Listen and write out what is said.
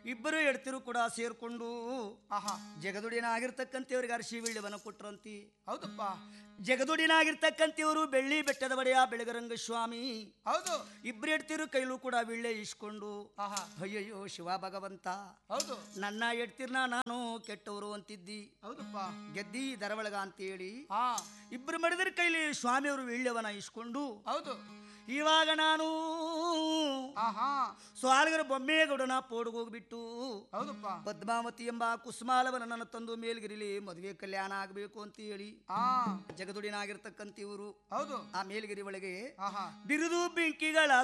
ಇಬ್ಬರು ಎಡ್ತಿರು ಕೂಡ ಸೇರ್ಕೊಂಡು ಆಹಾ ಜಗದುಡಿನಾಗಿರ್ತಕ್ಕಂಥವ್ರಿಗೆ ಅರ್ಶಿ ವೀಳ್ಯವನ್ನ ಕೊಟ್ರಂತಿ ಹೌದಪ್ಪ ಜಗದುಡಿನಾಗಿರ್ತಕ್ಕಂಥವ್ರು ಬೆಳ್ಳಿ ಬೆಟ್ಟದ ಬಡೆಯ ಬೆಳಗರಂಗ ಸ್ವಾಮಿ ಹೌದು ಇಬ್ರು ಎಡ್ತಿರು ಕೈಲೂ ಕೂಡ ವೀಳ್ಯ ಇಸ್ಕೊಂಡು ಆಹಾ ಅಯ್ಯಯ್ಯೋ ಶಿವ ಭಗವಂತ ಹೌದು ನನ್ನ ಎಡ್ತಿರ್ನ ನಾನು ಕೆಟ್ಟವರು ಅಂತಿದ್ದಿ ಹೌದಪ್ಪ ಗೆದ್ದಿ ದರವಳಗ ಅಂತೇಳಿ ಹಾ ಇಬ್ರು ಮಡಿದ್ರ ಕೈಲಿ ಸ್ವಾಮಿಯವರು ವೀಳ್ಯವನ್ನ ಇಸ್ಕೊಂಡು ಹೌದು ಇವಾಗ ನಾನು ಆಹಾ ಸ್ವಾಲಗರ ಬೊಮ್ಮೇಗೌಡನ ಪೋಡ್ಗೆ ಹೋಗ್ಬಿಟ್ಟು ಹೌದಪ್ಪ ಪದ್ಮಾವತಿ ಎಂಬ ಕುಸುಮಾಲವನ ನನ್ನ ತಂದು ಮೇಲ್ಗಿರಿಲಿ ಮದುವೆ ಕಲ್ಯಾಣ ಆಗಬೇಕು ಅಂತ ಹೇಳಿ ಹಾ ಜಗದುಡಿನಾಗಿರ್ತಕ್ಕಂಥ ಇವರು ಹೌದು ಆ ಮೇಲ್ಗಿರಿ ಒಳಗೆ ಆಹಾ ಬಿರುದು ಬೆಂಕಿಗಳ